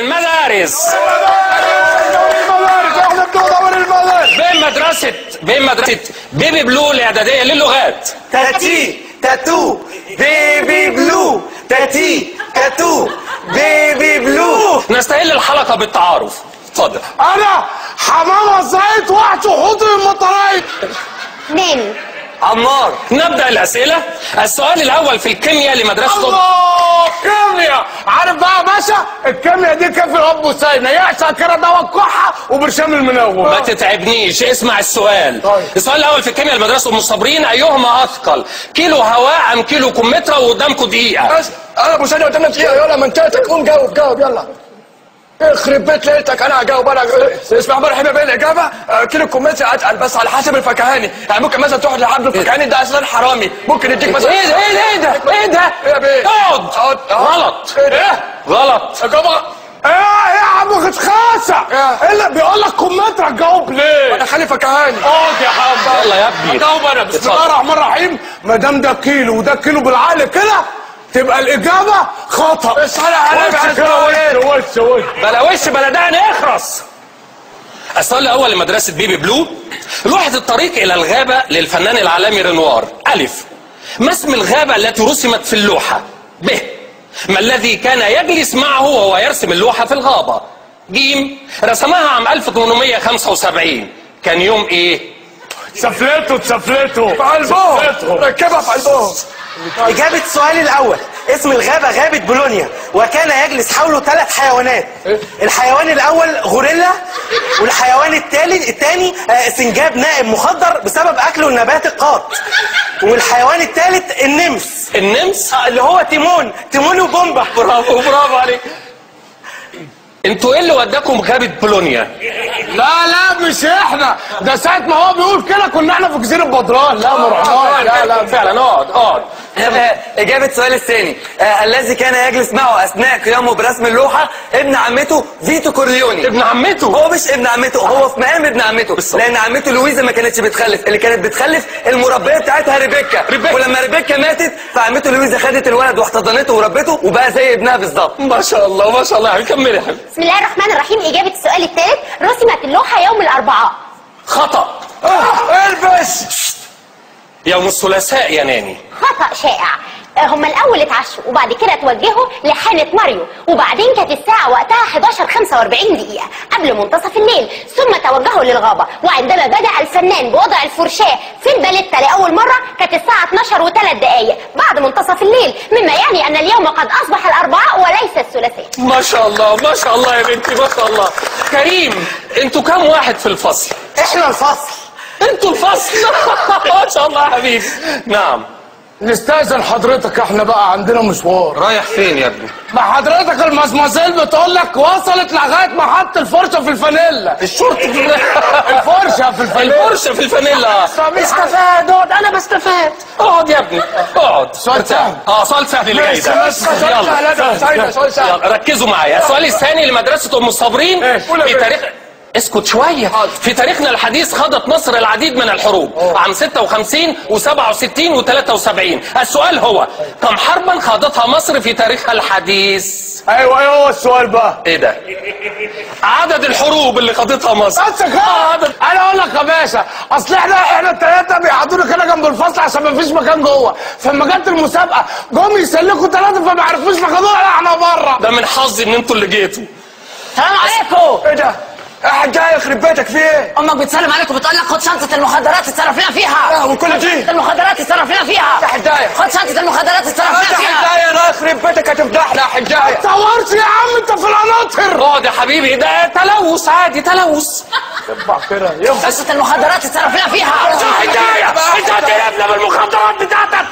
المدارس المدارس احنا بندور المدارس بين مدرسة بين مدرسة بيبي بلو الإعدادية للغات تاتي تاتو بيبي بلو تاتي تاتو بيبي بلو نستهل الحلقة بالتعارف اتفضل انا حمامة زيت وحش وحوض المطرية ناني عمار نبدأ الأسئلة السؤال الأول في الكيمياء لمدرسة الله كيمياء عارف بقى يا باشا الكيمياء دي كيف الاب ساينه يعشق كده دواء الكحه وبرشام المنوم ما تتعبنيش اسمع السؤال طيب. السؤال الأول في الكيمياء لمدرسة أم الصابرين أيهما أثقل كيلو هواء أم كيلو كمثرى وقدامكم دقيقة بس انا ابو سنه قدامنا دقيقه يلا منطقتك قوم جاوب جاوب يلا يخرب بيت ليلتك انا هجاوب انا اسمع بقى رحمه بين الاجابه آه، كيلو كوميتر اتقل بس على حسب الفكهاني يعني ممكن مثلا تروح لحد الفكهاني ده اصلا حرامي ممكن يديك مثلا ايه ده ايه ده ايه ده ايه ده ايه يا بيه اقعد اقعد اقعد. غلط ايه ده غلط اجابه ايه يا عم خسخاسه إيه؟ ايه اللي بيقول لك كمثرى تجاوب ليه انا خلي فكهاني اقعد يا حمد يلا يا ابني جاوب انا بسم اتفضل. الله الرحمن الرحيم ما دام ده كيلو وده كيلو بالعقل كده تبقى الاجابه خطا بس انا انا وش عايز كده أقول وش وش وش بلا وش بلا دقن اخرس السؤال الاول لمدرسه بيبي بلو لوحه الطريق الى الغابه للفنان العالمي رنوار الف ما اسم الغابه التي رسمت في اللوحه ب ما الذي كان يجلس معه وهو يرسم اللوحه في الغابه ج رسمها عام 1875 كان يوم ايه سفلته تسفلته في قلبهم ركبها في قلبهم إجابة السؤال الأول اسم الغابة غابة بولونيا وكان يجلس حوله ثلاث حيوانات الحيوان الأول غوريلا والحيوان التالي الثاني سنجاب نائم مخدر بسبب أكله النبات القاط والحيوان الثالث النمس النمس آه، اللي هو تيمون تيمون وبومبا برافو برافو عليك انتوا ايه اللي وداكم غابه بولونيا لا لا مش احنا ده ساعة ما هو بيقول كده كنا احنا في جزيرة بدران لا ما رحناش لا لا فعلا اقعد اقعد إجابة السؤال الثاني الذي كان يجلس معه أثناء قيامه برسم اللوحة ابن عمته فيتو كورليوني ابن عمته هو مش ابن عمته هو في مقام ابن عمته بالظبط. لان عمته لويزا ما كانتش بتخلف اللي كانت بتخلف المربيه بتاعتها ريبيكا ريبيكا. ولما ريبيكا ماتت فعمته لويزا خدت الولد واحتضنته وربته وبقى زي ابنها بالظبط ما شاء الله ما شاء الله يعني كملي يا حبيبي بسم الله الرحمن الرحيم إجابة السؤال الثالث رسمت اللوحة يوم الأربعاء خطأ البس يوم الثلاثاء يا ناني خطأ شائع آه، هما الأول اتعشوا وبعد كده توجهوا لحانة ماريو وبعدين كانت الساعة وقتها 11 45 دقيقة قبل منتصف الليل ثم توجهوا للغابة وعندما بدأ الفنان بوضع الفرشاة في الباليتا لأول مرة كانت الساعة 12 وثلاث دقايق بعد منتصف الليل مما يعني أن اليوم قد أصبح الأربعاء وليس الثلاثاء ما شاء الله ما شاء الله يا بنتي ما شاء الله كريم انتوا كام واحد في الفصل احنا الفصل انتوا الفصل ما شاء الله يا حبيبي نعم نستأذن حضرتك احنا بقى عندنا مشوار رايح فين يا ابني ما حضرتك المزمزيل بتقول لك وصلت لغايه محط الفرشه في الفانيلا الشرطة في الفرشه في الفانيلا الفرشة في الفانيلا استفاد اقعد انا بستفاد اقعد يا ابني اقعد سؤال ارتاح. سهل. اه سؤال سهل اللي جاي ده بس سؤال سهل هذا، سهل، سؤال سهل. يلا ركزوا معايا السؤال الثاني لمدرسة أم الصابرين إيه؟ قول يا في بيه. تاريخ اسكت شوية في تاريخنا الحديث خاضت مصر العديد من الحروب عام 56 و67 و73 السؤال هو كم حربا خاضتها مصر في تاريخها الحديث ايوه ايه هو السؤال بقى ايه ده عدد الحروب اللي خاضتها مصر بس كده انا اقول لك يا باشا اصل احنا احنا الثلاثه بيقعدونا كده جنب الفصل عشان ما فيش مكان جوه فلما جت المسابقه جم يسلكوا ثلاثه فما عرفوش مكانهم احنا بره ده من حظي ان انتوا اللي جيتوا السلام عليكم ايه ده؟ قاعد جاي يخرب بيتك في ايه؟ امك بتسلم عليك وبتقول لك خد شنطه المخدرات اتصرف لنا فيها لا وكل دي شنطة المخدرات اتصرف لنا فيها يا حدايه خد شنطه المخدرات اتصرف انت لنا فيها حدايه لا يخرب بيتك هتفضحنا يا حدايه تصورش يا عم انت في القناطر اقعد يا حبيبي ده تلوث عادي تلوث ينفع كده ينفع شنطه المخدرات اتصرف لنا فيها حكايه انت هتقلبنا بالمخدرات بتاعتك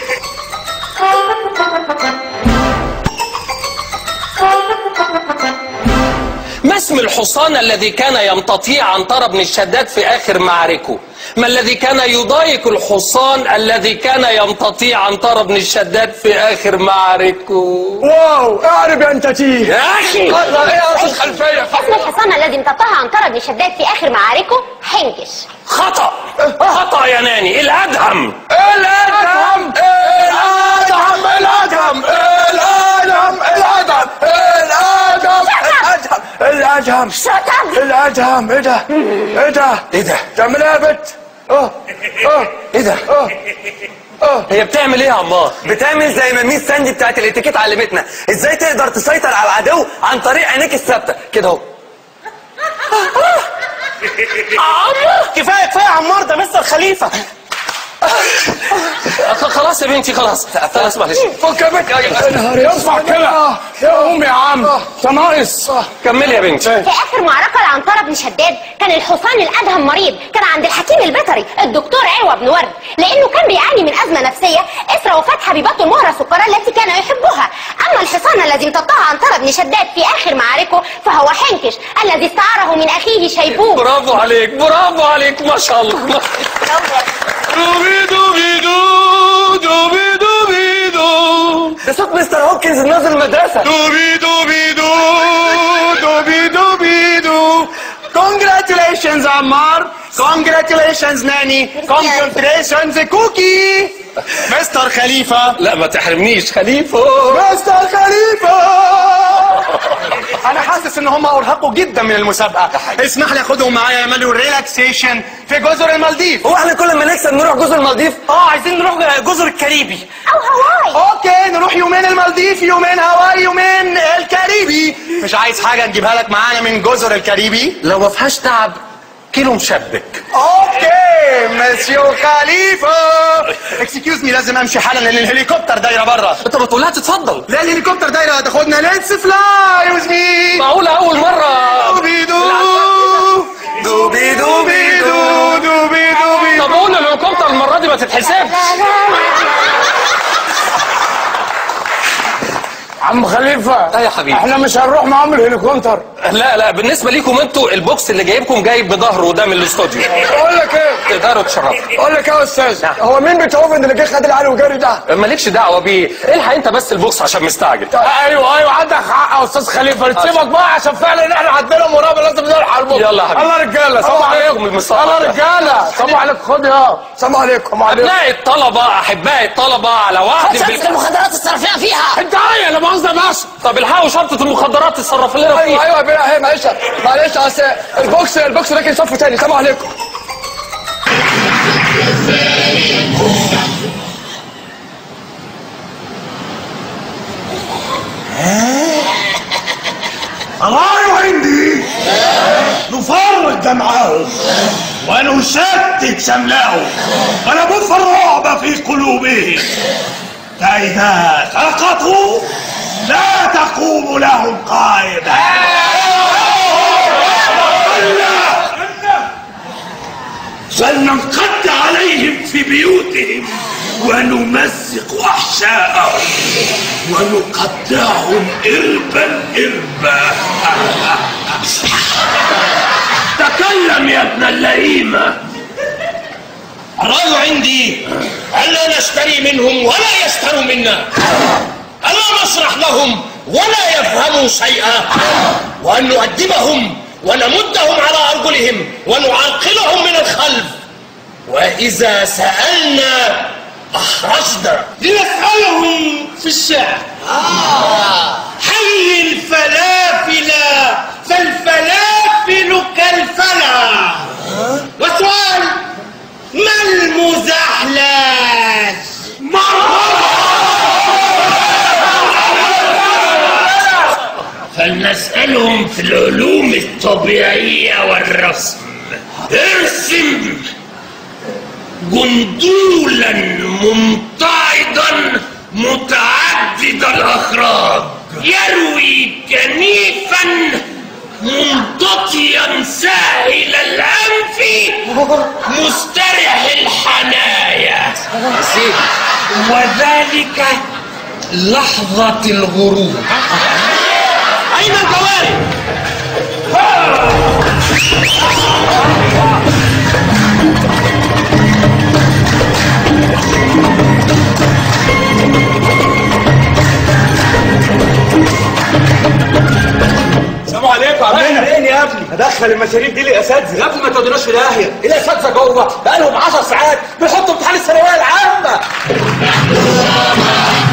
ما اسم الحصان الذي كان يمتطي عنتر بن الشداد في آخر معاركه ما الذي كان يضايق الحصان الذي كان يمتطي عنتر بن الشداد في آخر معاركه واو اعرف يا انت تيه يا أخي ايه يا استاذ خلفيه اسم الحصان الذي امتطاها عنترة بن شداد في آخر معاركه حنكش خطأ خطأ يا ناني الأدهم الادهم الادهم الادهم الادهم الادهم الادهم الادهم شطب الادهم ايه ده ايه ده ايه ده تعمل ايه يا بت اه اه ايه ده اه اه هي بتعمل ايه يا عمار بتعمل زي ما ميس ساندي بتاعت الاتيكيت علمتنا ازاي تقدر تسيطر على العدو عن طريق عينيك الثابته كده اهو كفايه كفايه يا عمار ده مستر خليفه خ- خلاص يا بنتي خلاص خلاص معلش فك يا بت يا نهار ينفع كده يا قوم يا عم انت ناقص كملي يا بنتي في اخر معركه لعنترة بن شداد كان الحصان الادهم مريض كان عند الحكيم البيطري الدكتور عوى بن ورد لانه كان بيعاني من ازمه نفسيه اثر وفاه حبيبته المهره السكراء التي كان يحبها اما الحصان الذي امتطاه عنترة بن شداد في اخر معاركه فهو حنكش الذي استعاره من اخيه شيبوب برافو عليك برافو عليك ما شاء الله دوبي دوبي دو دوبي دوبي دو ده صوت مستر هوكنز نازل المدرسه دوبي دوبي دو دوبي دوبي دو Congratulations عمار Congratulations ناني Congratulations كوكي مستر خليفة لا ما تحرمنيش خليفه مستر خليفة أنا حاسس إن هم أرهقوا جدا من المسابقة اسمح لي أخدهم معايا يعملوا ريلاكسيشن في جزر المالديف هو احنا كل ما نكسب نروح جزر المالديف اه عايزين نروح جزر الكاريبي او هواي اوكي نروح يومين المالديف يومين هاواي يومين الكاريبي مش عايز حاجة نجيبها لك معانا من جزر الكاريبي لو ما فيهاش تعب كيلو مشبك اوكي مسيو خليفة اكسكيوز مي لازم امشي حالا لان الهليكوبتر دايرة بره انت ما تقولها تتفضل لا الهليكوبتر دايرة هتاخدنا ليتس فلاي ويز مي معقولة أول مرة دوبي دو دوبي دوبي دو دوبي دوبي طب قول الهليكوبتر المرة دي ما تتحسبش عم خليفة اه يا حبيبي احنا مش هنروح معاهم الهليكوبتر لا لا بالنسبة ليكم انتوا البوكس اللي جايبكم جايب بظهره ده من الاستوديو اقول لك ايه تقدروا تشرفوا اقول لك ايه يا استاذ هو مين بيتهوفن اللي جه خد العلي وجري ده مالكش دعوة بيه الحق انت بس البوكس عشان مستعجل ايوه ايوه عندك حق يا استاذ خليفه سيبك بقى عشان فعلا احنا عندنا مرابط لازم نلحق الموت يلا يا حبيبي. الله رجاله سلام الله عليكم عليكم المصطفى. الله رجاله سلام عليكم خد يا سلام عليكم أبناء الطلبة أحباء الطلبة على وعد خد شنطة بال... المخدرات اتصرف لنا فيها انت ايه لا مؤاخذه بس طب الحقوا شنطة المخدرات تصرف لنا ايوه فيها ايوه يا بيه اهي معلش معلش اصل البوكس البوكس راكن صف تاني سلام عليكم الله عندي نفرق دمعهم ونشتت شملهم ونبث الرعب في قلوبهم فإذا سقطوا لا تقوم لهم قائمة سننقض عليهم في بيوتهم ونمزق أحشاءهم ونقطعهم إربا إربا تكلم يا ابن اللئيمة أرادوا عندي ألا نشتري منهم ولا يشتروا منا ألا نشرح لهم ولا يفهموا شيئا وأن نؤدبهم ونمدهم على أرجلهم ونعرقلهم من الخلف وإذا سألنا أحرجنا لنسألهم في الشعر حي الفلافل فالفلافل كالفلا وسؤال ما المزحلق فلنسألهم في العلوم الطبيعية والرسم ارسم جندولا ممتعضا متعدد الأخراج يروي كنيفا منططيا ساهل الأنف مسترح الحنايا وذلك لحظة الغروب أين الجواري؟ السلام عليكم عمنا فين يا ابني ادخل المشاريب دي للاساتذه يا ابني ما توديناش في داهيه الاساتذه جوه بقالهم 10 ساعات بيحطوا امتحان الثانويه العامه